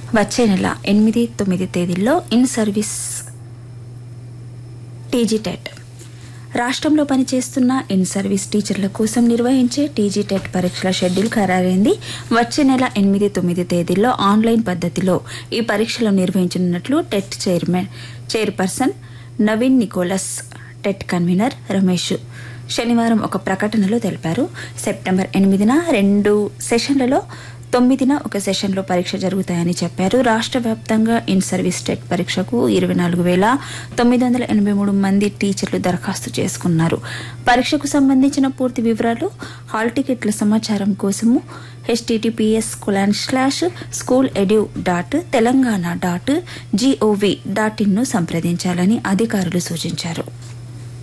వచ్చే నెల ఎనిమిది తొమ్మిది తేదీల్లో ఇన్ సర్వీస్ టీజీ టెట్ రాష్ట్రంలో పనిచేస్తున్న ఇన్ సర్వీస్ టీచర్ల కోసం నిర్వహించే టీజీ టెట్ పరీక్షల షెడ్యూల్ ఖరారైంది వచ్చే నెల ఎనిమిది తొమ్మిది తేదీల్లో ఆన్లైన్ పద్ధతిలో ఈ పరీక్షలు నిర్వహించనున్నట్లు TET chairman chairperson Naveen Nicholas TET convener Ramesh శనివారం ఒక ప్రకటనలో తెలిపారు సెప్టెంబర్ ఎనిమిదిన రెండు సెషన్లలో తొమ్మిదిన ఒక సెషన్లో పరీక్ష జరుగుతాయని చెప్పారు రాష్ట్ర వ్యాప్తంగా ఇన్ సర్వీస్ టెట్ పరీక్షకు ఇరవై నాలుగు వేల తొమ్మిది వందల ఎనభై మూడు మంది టీచర్లు దరఖాస్తు చేసుకున్నారు పరీక్షకు సంబంధించిన పూర్తి వివరాలు హాల్ టికెట్ల సమాచారం కోసము HTTPS colon slash school edu dot Telangana dot G O V dot ఇన్ను సంప్రదించాలని అధికారులు సూచించారు